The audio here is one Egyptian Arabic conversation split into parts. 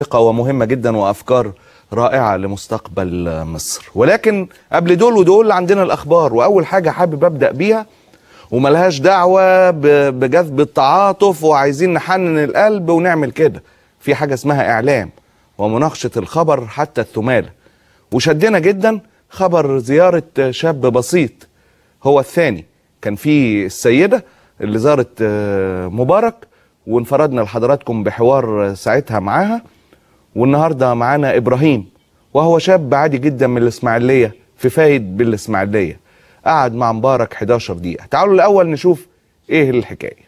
ومهمة جدا وأفكار رائعة لمستقبل مصر ولكن قبل دول ودول عندنا الأخبار وأول حاجة حابب أبدأ بيها وملهاش دعوة ب- بجذب التعاطف وعايزين نحنن القلب ونعمل كده في حاجة اسمها إعلام ومناقشة الخبر حتى الثمالة وشدنا جدا خبر زيارة شاب بسيط هو الثاني كان في السيدة اللي زارت آه، مبارك وانفردنا لحضراتكم بحوار آه، ساعتها معاها والنهارده معانا ابراهيم وهو شاب عادي جدا من الاسماعيليه في فايد بالاسماعيليه قعد مع مبارك 11 دقيقه تعالوا الاول نشوف ايه الحكايه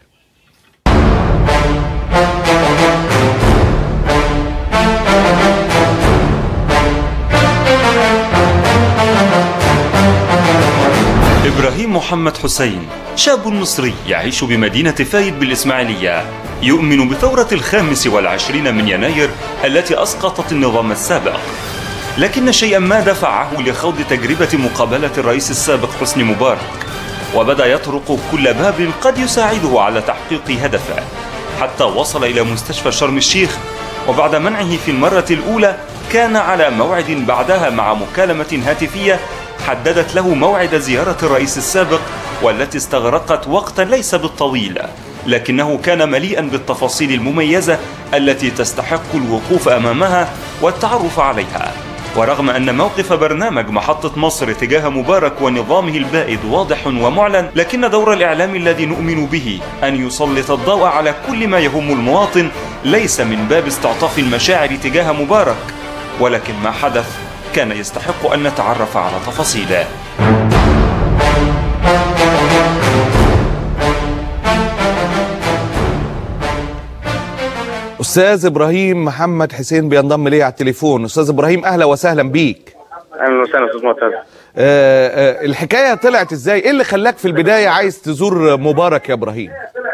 إبراهيم محمد حسين شاب مصري يعيش بمدينة فايد بالإسماعيلية يؤمن بثورة الخامس والعشرين من يناير التي أسقطت النظام السابق لكن شيئا ما دفعه لخوض تجربة مقابلة الرئيس السابق حسني مبارك وبدأ يطرق كل باب قد يساعده على تحقيق هدفه حتى وصل إلى مستشفى شرم الشيخ وبعد منعه في المرة الأولى كان على موعد بعدها مع مكالمة هاتفية حددت له موعد زيارة الرئيس السابق والتي استغرقت وقتا ليس بالطويل لكنه كان مليئا بالتفاصيل المميزة التي تستحق الوقوف أمامها والتعرف عليها ورغم أن موقف برنامج محطة مصر تجاه مبارك ونظامه البائد واضح ومعلن لكن دور الإعلام الذي نؤمن به أن يسلط الضوء على كل ما يهم المواطن ليس من باب استعطاف المشاعر تجاه مبارك ولكن ما حدث كان يستحق أن نتعرف على تفاصيله استاذ ابراهيم محمد حسين بينضم لي على التليفون استاذ ابراهيم اهلا وسهلا بيك اهلا وسهلا استاذ معتز آه آه الحكايه طلعت ازاي ايه اللي خلاك في البدايه عايز تزور مبارك يا ابراهيم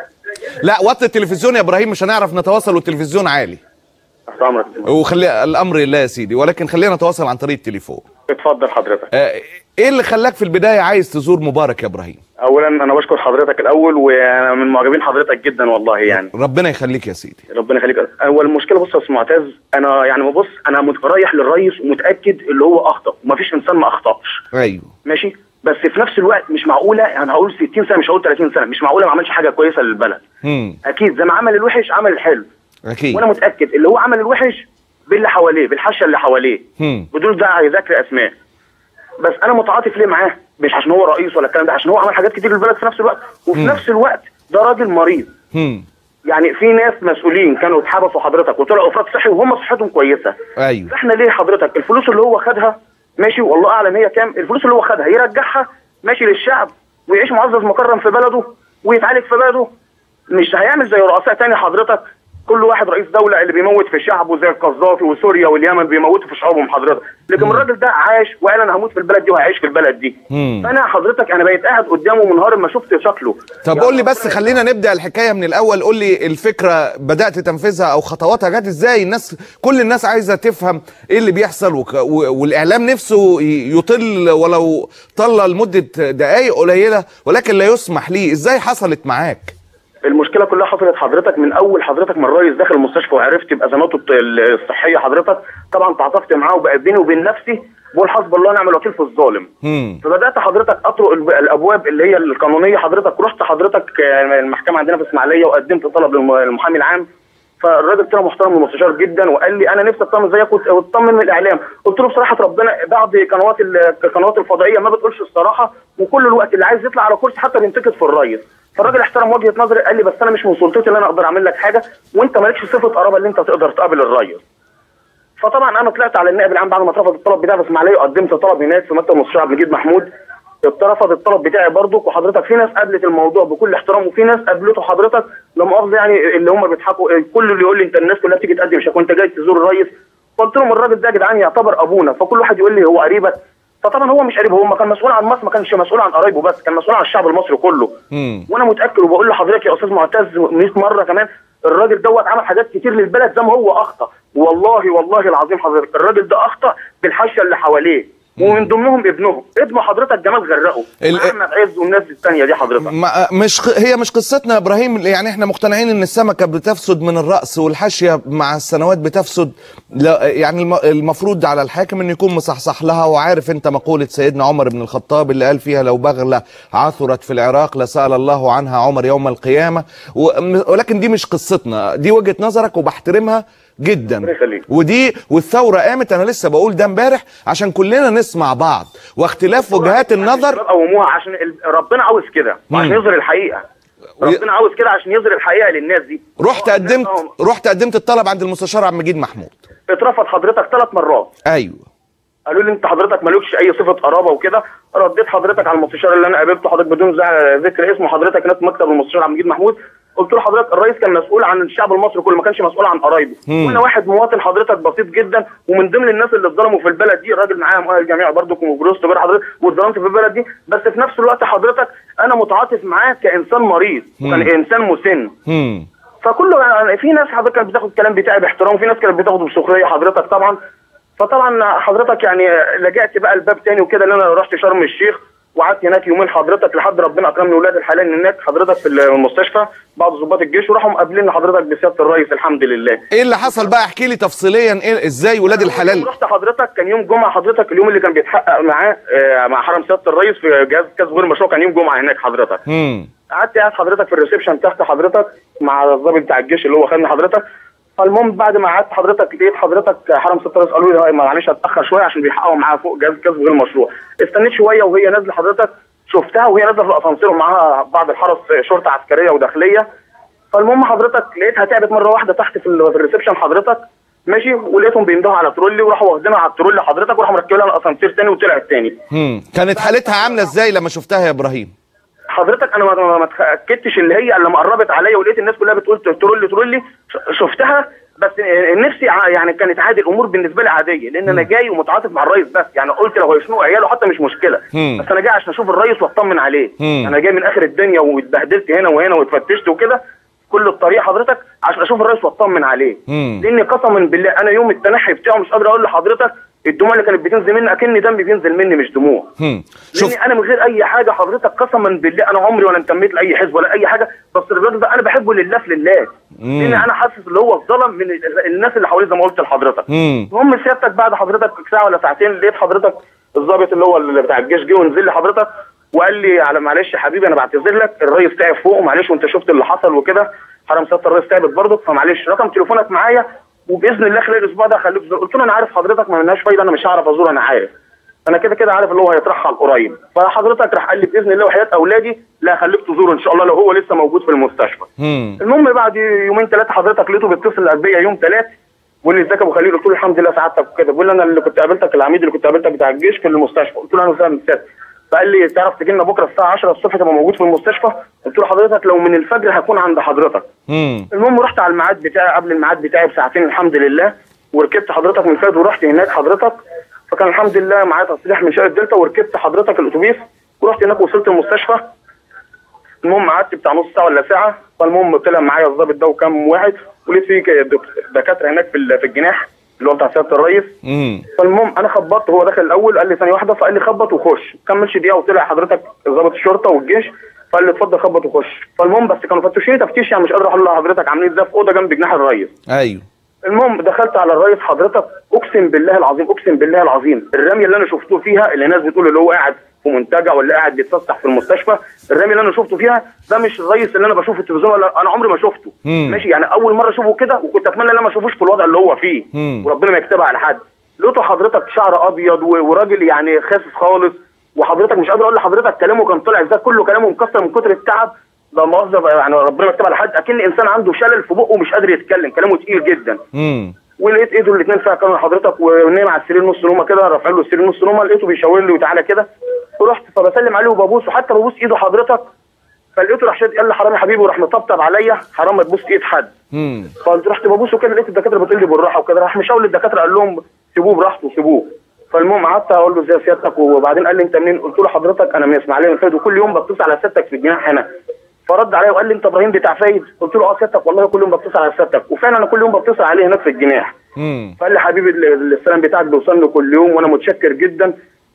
لا وطي التلفزيون يا ابراهيم مش هنعرف نتواصل والتلفزيون عالي تحت امرك وخلي الامر لله يا سيدي ولكن خلينا نتواصل عن طريق التليفون اتفضل حضرتك آه ايه اللي خلاك في البدايه عايز تزور مبارك يا ابراهيم اولا انا بشكر حضرتك الاول وانا من معجبين حضرتك جدا والله يعني ربنا يخليك يا سيدي ربنا يخليك اول المشكله بص يا استاذ معتز انا يعني بص انا مت- رايح للرئيس ومتاكد اللي هو اخطا ومفيش انسان ما اخطاش ايوه ماشي بس في نفس الوقت مش معقوله يعني هقول 60 سنه مش هقول 30 سنه مش معقوله ما عملش حاجه كويسه للبلد امم اكيد زي ما عمل الوحش عمل الحلو اكيد وانا متاكد اللي هو عمل الوحش باللي حواليه بالحشه اللي حواليه هم. بدون داعي ذكر اسماء بس انا متعاطف ليه معاه مش عشان هو رئيس ولا الكلام ده عشان هو عمل حاجات كتير للبلد في نفس الوقت وفي مم. نفس الوقت ده راجل مريض هم. يعني في ناس مسؤولين كانوا اتحبسوا حضرتك وطلعوا افراد صحي وهم صحتهم كويسه ايوه فاحنا ليه حضرتك الفلوس اللي هو خدها ماشي والله اعلم هي كام الفلوس اللي هو خدها يرجعها ماشي للشعب ويعيش معزز مكرم في بلده ويتعالج في بلده مش هيعمل زي رؤساء تاني حضرتك كل واحد رئيس دولة اللي بيموت في شعبه زي القذافي وسوريا واليمن بيموتوا في شعوبهم حضرتك لكن الراجل ده عاش وقال انا هموت في البلد دي وهعيش في البلد دي مم. فانا حضرتك انا بقيت قاعد قدامه منهار ما شفت شكله طب قول لي بس خلينا نبدا الحكايه من الاول قول لي الفكره بدات تنفذها او خطواتها جت ازاي الناس كل الناس عايزه تفهم ايه اللي بيحصل وك... و... والاعلام نفسه ي- يطل ولو طل لمده دقائق قليله ولكن لا يسمح ليه ازاي حصلت معاك المشكله كلها حصلت حضرتك من اول حضرتك ما الرئيس دخل المستشفى وعرفت بازماته الط- الصحيه حضرتك طبعا تعاطفت معاه وبقى بيني وبين نفسي بقول حسب الله ونعم الوكيل في الظالم هم. فبدات حضرتك اطرق الب- الابواب اللي هي القانونيه حضرتك رحت حضرتك آه، المحكمه عندنا في اسماعيليه وقدمت طلب للم- للمحامي العام فالراجل طلع محترم ومستشار جدا وقال لي انا نفسي اطمن زيك وت- وتطمن من الاعلام قلت له بصراحه ربنا بعض قنوات ال- القنوات الفضائيه ما بتقولش الصراحه وكل الوقت اللي عايز يطلع على كرسي حتى بينتقد في الرئيس فالراجل احترم وجهه نظري قال لي بس انا مش من سلطتي ان انا اقدر اعمل لك حاجه وانت مالكش صفه قرابه اللي انت تقدر تقابل الرئيس فطبعا انا طلعت على النائب العام بعد ما اترفض الطلب بتاعي في اسماعيليه وقدمت طلب هناك في مكتب مستشار عبد المجيد محمود اترفض الطلب بتاعي برضك وحضرتك في ناس قابلت الموضوع بكل احترام وفي ناس قابلته حضرتك لا مؤاخذه يعني اللي هم بيضحكوا كل اللي يقول لي انت الناس كلها بتيجي تقدم شكوى انت جاي تزور الرئيس قلت لهم الراجل ده يا جدعان يعتبر ابونا فكل واحد يقول لي هو قريبك فطبعا هو مش قريب هو ما كان مسؤول عن مصر ما كانش مسؤول عن قرايبه بس كان مسؤول عن الشعب المصري كله هم. وانا متاكد وبقول لحضرتك يا استاذ معتز 100 مره كمان الراجل دوت عمل حاجات كتير للبلد زي ما هو اخطا والله والله العظيم حضرتك الراجل ده اخطا بالحشه اللي حواليه ومن ضمنهم ابنهم ابن حضرتك جمال غرقه ال- احمد عز والناس الثانيه دي حضرتك ما مش ق- هي مش قصتنا يا ابراهيم يعني احنا مقتنعين ان السمكه بتفسد من الراس والحاشيه مع السنوات بتفسد لا يعني الم- المفروض على الحاكم انه يكون مصحصح لها وعارف انت مقوله سيدنا عمر بن الخطاب اللي قال فيها لو بغله عثرت في العراق لسال الله عنها عمر يوم القيامه وم- ولكن دي مش قصتنا دي وجهه نظرك وبحترمها جدا ربنا يخليك. ودي والثوره قامت انا لسه بقول ده امبارح عشان كلنا نسمع بعض واختلاف وجهات النظر الشباب قوموها عشان ال- ربنا عاوز كده وعشان مم. يظهر الحقيقه ربنا عاوز كده عشان يظهر الحقيقه للناس دي رحت هو قدمت الناس- رحت قدمت الطلب عند المستشار عبد المجيد محمود اترفض حضرتك ثلاث مرات ايوه قالوا لي انت حضرتك مالكش اي صفه قرابه وكده رديت حضرتك على المستشار اللي انا قابلته حضرتك بدون زع- ذكر اسمه حضرتك ناس مكتب المستشار عبد المجيد محمود قلت له حضرتك الرئيس كان مسؤول عن الشعب المصري كله ما كانش مسؤول عن قرايبه مم. وانا واحد مواطن حضرتك بسيط جدا ومن ضمن الناس اللي اتظلموا في البلد دي الراجل معايا مؤهل جامعي برضه وجلوس تجاره حضرتك واتظلمت في البلد دي بس في نفس الوقت حضرتك انا متعاطف معاه كانسان مريض وكان مم. انسان مسن امم فكله يعني في ناس حضرتك كانت بتاخد الكلام بتاعي باحترام وفي ناس كانت بتاخده بسخريه حضرتك طبعا فطبعا حضرتك يعني لجأت بقى الباب تاني وكده اللي انا رحت شرم الشيخ وقعدت هناك يومين حضرتك لحد ربنا اكرمني ولاد الحلال هناك حضرتك في المستشفى بعض ضباط الجيش وراحوا مقابلين حضرتك بسياده الرئيس الحمد لله ايه اللي حصل بقى احكي لي تفصيليا ايه ازاي ولاد الحلال رحت حضرتك كان يوم جمعه حضرتك اليوم اللي كان بيتحقق معاه آه، مع حرم سياده الرئيس في جهاز كاس غير مشروع كان يوم جمعه هناك حضرتك امم قعدت قاعد حضرتك في الريسبشن تحت حضرتك مع الضابط بتاع الجيش اللي هو خدني حضرتك فالمهم بعد ما قعدت حضرتك لقيت حضرتك حرم ست الرئيس قالوا لي معلش هتاخر شويه عشان بيحققوا معاها فوق جهاز كسب غير مشروع استنيت شويه وهي نازله حضرتك شفتها وهي نازله في الاسانسير ومعاها بعض الحرس شرطه عسكريه وداخليه فالمهم حضرتك لقيتها تعبت مره واحده تحت في ال- في الريسبشن حضرتك ماشي ولقيتهم بيندهوا على ترولي وراحوا واخدينها على الترولي حضرتك وراحوا مركبين لها الاسانسير تاني وطلعت تاني امم كانت حالتها عامله ازاي لما شفتها يا ابراهيم حضرتك انا ما- ما ما اتاكدتش اللي هي الا لما قربت عليا ولقيت الناس كلها بتقول ترولي ترولي ش- شفتها بس نفسي ع- يعني كانت عادي الامور بالنسبه لي عاديه لان انا جاي ومتعاطف مع الرئيس بس يعني قلت لو هيشنقوا عياله حتى مش مشكله مم. بس انا جاي عشان اشوف الرئيس واطمن عليه مم. انا جاي من اخر الدنيا واتبهدلت هنا وهنا واتفتشت وكده كل الطريق حضرتك عشان اشوف الرئيس واطمن عليه مم. لان قسما بالله انا يوم التنحي بتاعه مش قادر اقول لحضرتك الدموع اللي كانت بتنزل مني اكن دمي بينزل مني مش دموع امم شوف لاني انا من غير اي حاجه حضرتك قسما بالله انا عمري ولا انتميت لاي حزب ولا اي حاجه بس الراجل ده انا بحبه لله في لله مم. لان انا حاسس اللي هو اتظلم من ال- الناس اللي حواليه زي ما قلت لحضرتك امم المهم سيادتك بعد حضرتك ساعه ولا ساعتين لقيت حضرتك الضابط اللي هو اللي بتاع الجيش جه ونزل لي حضرتك وقال لي على معلش يا حبيبي انا بعتذر لك الرئيس تعب فوق ومعلش وانت شفت اللي حصل وكده حرم سياده الرئيس تعبت برضك فمعلش رقم تليفونك معايا وباذن الله خلال الاسبوع ده هخليك تزور قلت له انا عارف حضرتك ما لناش فايده انا مش هعرف ازور انا عارف انا كده كده عارف اللي هو هيترحل قريب فحضرتك راح قال لي باذن الله وحياه اولادي لا هخليك تزوره ان شاء الله لو هو لسه موجود في المستشفى امم المهم بعد يومين ثلاثه حضرتك لقيته بيتصل بيا يوم ثلاث بيقول لي ازيك يا ابو خليل قلت له الحمد لله سعادتك وكده بيقول لي انا اللي كنت قابلتك العميد اللي كنت قابلتك بتاع الجيش في المستشفى قلت له انا وسام سيادتك فقال لي تعرف تجي لنا بكره الساعه 10 الصبح تبقى موجود في المستشفى قلت له حضرتك لو من الفجر هكون عند حضرتك امم المهم رحت على الميعاد بتاعي قبل الميعاد بتاعي بساعتين الحمد لله وركبت حضرتك من فايد ورحت هناك حضرتك فكان الحمد لله معايا تصريح من شارع الدلتا وركبت حضرتك الاتوبيس ورحت هناك وصلت المستشفى المهم قعدت بتاع نص ساعه ولا ساعه فالمهم طلع معايا الضابط ده وكام واحد ولقيت في دك- دكاتره هناك في ال- في الجناح اللي هو بتاع سياده الرئيس امم فالمهم انا خبطت هو دخل الاول قال لي ثانيه واحده فقال لي خبط وخش كملش دقيقه وطلع حضرتك ضابط الشرطه والجيش فقال لي اتفضل خبط وخش فالمهم بس كانوا فتشوني تفتيش يعني مش قادر اقول لحضرتك عاملين ازاي في اوضه جنب جناح الرئيس ايوه المهم دخلت على الرئيس حضرتك اقسم بالله العظيم اقسم بالله العظيم الرميه اللي انا شفته فيها اللي الناس بتقول اللي هو قاعد في منتجع ولا قاعد بيتفسح في المستشفى الرميه اللي انا شفته فيها ده مش الرئيس اللي انا بشوفه في التلفزيون ولا انا عمري ما شفته مم. ماشي يعني اول مره اشوفه كده وكنت اتمنى ان انا ما اشوفوش في الوضع اللي هو فيه مم. وربنا ما يكتبها على حد لقيته حضرتك شعر ابيض و- وراجل يعني خاسس خالص وحضرتك مش قادر اقول لحضرتك كلامه كان طالع ازاي كله كلامه مكسر من كتر التعب ده مؤاخذه يعني ربنا ما يكتبها على حد اكن انسان عنده شلل في بقه مش قادر يتكلم كلامه تقيل جدا امم ولقيت ايده الاثنين فيها كانوا حضرتك ونايم على السرير نص نومه كده رافع له السرير نص نومه لقيته بيشاور لي وتعالى كده ورحت فبسلم عليه وببوسه حتى ببوس ايده حضرتك فلقيته راح شاد قال لي حرام يا حبيبي وراح مطبطب عليا حرام ما تبوس ايد حد امم فقلت رحت ببوسه كده لقيت الدكاتره بتقول لي بالراحه وكده راح مشاور الدكاتره قال لهم سيبوه براحته سيبوه فالمهم قعدت اقول له ازاي سيادتك وبعدين قال لي انت منين؟ قلت له حضرتك انا من اسماعيليه من فايد وكل يوم بتصل على سيادتك في الجناح هنا فرد عليا وقال لي انت ابراهيم بتاع فايد قلت له اه سيادتك والله كل يوم بتصل على سيادتك وفعلا انا كل يوم بتصل عليه هناك في الجناح امم فقال لي حبيبي ال- السلام بتاعك بيوصلني كل يوم وانا متشكر جدا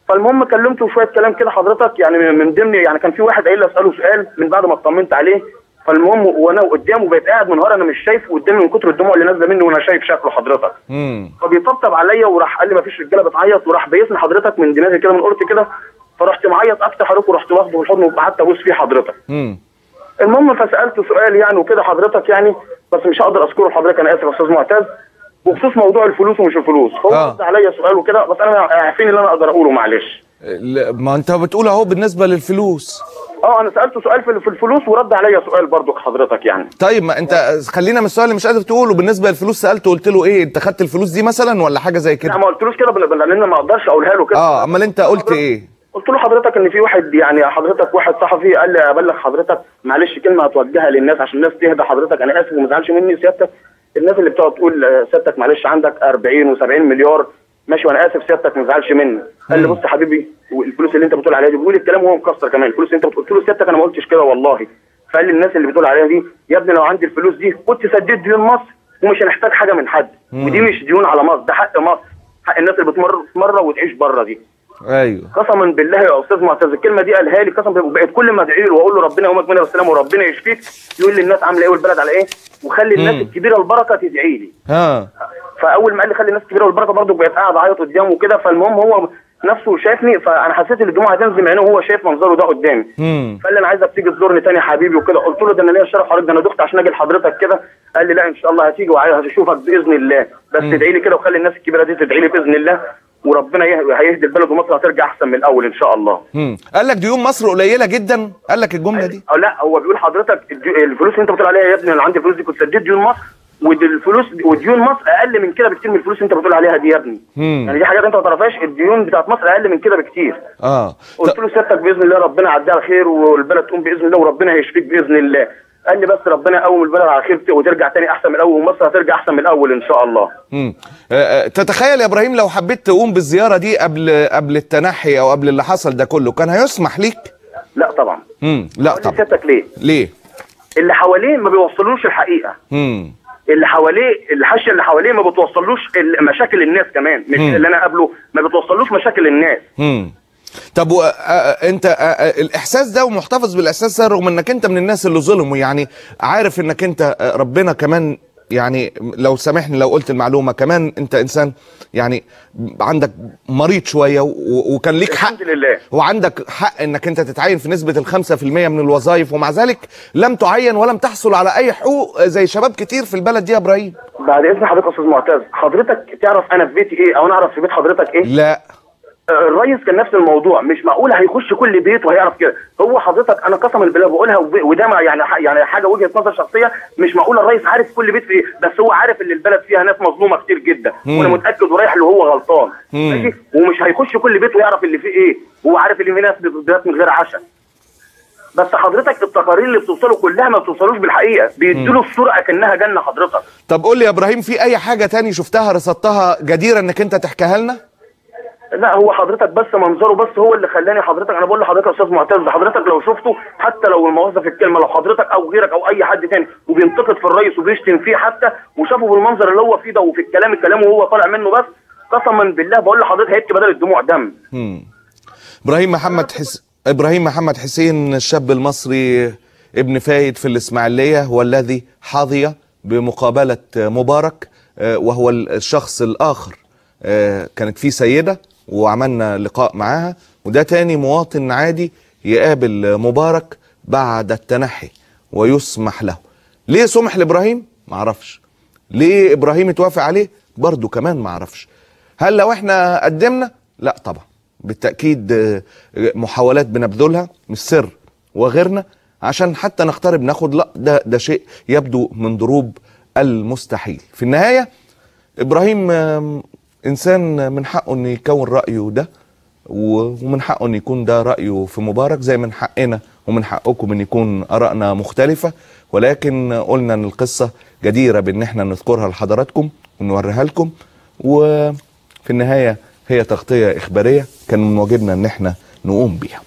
فالمهم كلمته شويه كلام كده حضرتك يعني من- من ضمن يعني كان في واحد قايل لي اساله سؤال من بعد ما اطمنت عليه فالمهم وانا قدامه بقيت قاعد منهار انا مش شايفه قدامي من كتر الدموع اللي نازله مني وانا شايف شكله حضرتك امم فبيطبطب عليا وراح قال لي مفيش رجاله بتعيط وراح بيسني حضرتك من دماغي كده من قرطي كده فرحت معيط اكتر حضرتك ورحت واخده في الحضن وقعدت ابوس فيه حضرتك امم المهم فسالته سؤال يعني وكده حضرتك يعني بس مش هقدر اذكره لحضرتك انا اسف يا استاذ معتز بخصوص موضوع الفلوس ومش الفلوس فهو آه. رد عليا سؤال وكده بس انا عارفين اللي انا اقدر اقوله معلش لا، ما انت بتقول اهو بالنسبه للفلوس اه انا سالته سؤال في في الفلوس ورد عليا سؤال برضو حضرتك يعني طيب ما انت خلينا من السؤال اللي مش قادر تقوله بالنسبه للفلوس سالته قلت له ايه انت خدت الفلوس دي مثلا ولا حاجه زي لا كده ما قلتلوش كده بل- بل- لان ما اقدرش اقولها له كده اه امال انت قلت ايه قلت له حضرتك ان في واحد يعني حضرتك واحد صحفي قال لي ابلغ حضرتك معلش كلمه هتوجهها للناس عشان الناس تهدى حضرتك انا اسف وما تزعلش مني سيادتك الناس اللي بتقعد تقول آه، سيادتك معلش عندك 40 و70 مليار ماشي وانا اسف سيادتك ما تزعلش مني قال لي بص يا حبيبي الفلوس اللي انت بتقول عليها دي بيقول الكلام وهو مكسر كمان الفلوس اللي انت بتقول قلت له سيادتك انا ما قلتش كده والله فقال لي الناس اللي بتقول عليها دي يا ابني لو عندي الفلوس دي كنت سددت ديون مصر ومش هنحتاج حاجه من حد ودي مش ديون على مصر ده حق مصر حق الناس اللي بتمر بره وتعيش بره دي ايوه قسما بالله يا استاذ معتز الكلمه دي قالها لي قسما بالله بقيت كل ما ادعي له واقول له ربنا يقومك منها بالسلامه وربنا يشفيك يقول لي الناس عامله ايه والبلد على ايه وخلي الناس مم. الكبيره البركه تدعي لي ها فاول ما قال لي خلي الناس الكبيره والبركه برضه بقيت قاعد اعيط قدامه وكده فالمهم هو نفسه شافني فانا حسيت ان الدموع هتنزل من عينه وهو شايف منظره ده قدامي امم فقال لي انا عايزك تيجي تزورني تاني يا حبيبي وكده قلت له ده انا ليا الشرف حضرتك ده انا دخت عشان اجي لحضرتك كده قال لي لا ان شاء الله هتيجي وهشوفك باذن الله بس تدعي لي كده وخلي الناس الكبيره دي تدعي لي باذن الله وربنا يه- هيهدي البلد ومصر هترجع احسن من الاول ان شاء الله امم قال لك ديون مصر قليله جدا قال لك الجمله دي أو لا هو بيقول حضرتك الديو- الفلوس اللي انت بتقول عليها يا ابني انا عندي الفلوس دي كنت سددت ديون مصر والفلوس وديون مصر اقل من كده بكتير من الفلوس اللي انت بتقول عليها دي يا ابني مم. يعني دي حاجات انت ما تعرفهاش الديون بتاعت مصر اقل من كده بكتير اه قلت له سيادتك باذن الله ربنا يعديها خير والبلد تقوم باذن الله وربنا هيشفيك باذن الله قال لي بس ربنا يقوم البلد على خير وترجع تاني احسن من الاول ومصر هترجع احسن من الاول ان شاء الله مم. آه، آه، تتخيل يا ابراهيم لو حبيت تقوم بالزياره دي قبل قبل التنحي او قبل اللي حصل ده كله كان هيسمح ليك لا طبعا امم لا قال لي طبعا سيادتك ليه ليه اللي حواليه ما بيوصلوش الحقيقه امم اللي حواليه الحاشيه اللي حواليه ما بتوصلوش ال- مشاكل الناس كمان مش مم. اللي انا قابله ما بتوصلوش مشاكل الناس امم طب و... آه، آه، انت آه، آه، الاحساس ده ومحتفظ بالاحساس ده رغم انك انت من الناس اللي ظلموا يعني عارف انك انت آه، ربنا كمان يعني لو سامحني لو قلت المعلومه كمان انت انسان يعني عندك مريض شويه و... وكان ليك حق الحمد لله وعندك حق انك انت تتعين في نسبة الخمسة في المية من الوظائف ومع ذلك لم تعين ولم تحصل على اي حقوق زي شباب كتير في البلد دي يا ابراهيم بعد اذن حضرتك يا استاذ معتز حضرتك تعرف انا في بيتي ايه او انا اعرف في بيت حضرتك ايه لا آه، الرئيس كان نفس الموضوع مش معقول هيخش كل بيت وهيعرف كده هو حضرتك انا قسما بالله بقولها وب- وده ما يعني ح- يعني حاجه وجهه نظر شخصيه مش معقول الرئيس عارف كل بيت في ايه بس هو عارف ان البلد فيها ناس مظلومه كتير جدا مم. وانا متاكد ورايح له هو غلطان مم. ماشي ومش هيخش كل بيت ويعرف اللي فيه ايه هو عارف اللي فيه ناس بتضرب من غير عشاء بس حضرتك التقارير اللي بتوصله كلها ما بتوصلوش بالحقيقه بيدوا الصوره اكنها جنه حضرتك طب قول لي يا ابراهيم في اي حاجة تاني شفتها رصدتها جديرة انك انت تحكيها لنا لا هو حضرتك بس منظره بس هو اللي خلاني حضرتك انا بقول لحضرتك يا استاذ معتز حضرتك لو شفته حتى لو المؤاخذه في الكلمه لو حضرتك او غيرك او اي حد تاني وبينتقد في الرئيس وبيشتم فيه حتى وشافه بالمنظر اللي هو فيه ده وفي الكلام الكلام وهو طالع منه بس قسما بالله بقول لحضرتك هيبكي بدل الدموع دم مم. ابراهيم محمد حس... ابراهيم محمد حسين الشاب المصري ابن فايد في الاسماعيليه هو الذي حظي بمقابله مبارك آه، وهو الشخص الاخر آه، كانت في سيده وعملنا لقاء معاها وده تاني مواطن عادي يقابل مبارك بعد التنحي ويسمح له ليه سمح لابراهيم معرفش ليه ابراهيم اتوافق عليه برضو كمان معرفش هل لو احنا قدمنا لا طبعا بالتاكيد آه، محاولات بنبذلها مش سر وغيرنا عشان حتى نقترب ناخد لا ده ده شيء يبدو من ضروب المستحيل في النهايه ابراهيم آم، انسان من حقه انه يكون رايه ده و- ومن حقه ان يكون ده رايه في مبارك زي من حقنا ومن حقكم ان يكون ارائنا مختلفه ولكن قلنا ان القصه جديره بان احنا نذكرها لحضراتكم ونوريها لكم وفي النهايه هي تغطيه اخباريه كان من واجبنا ان احنا نقوم بيها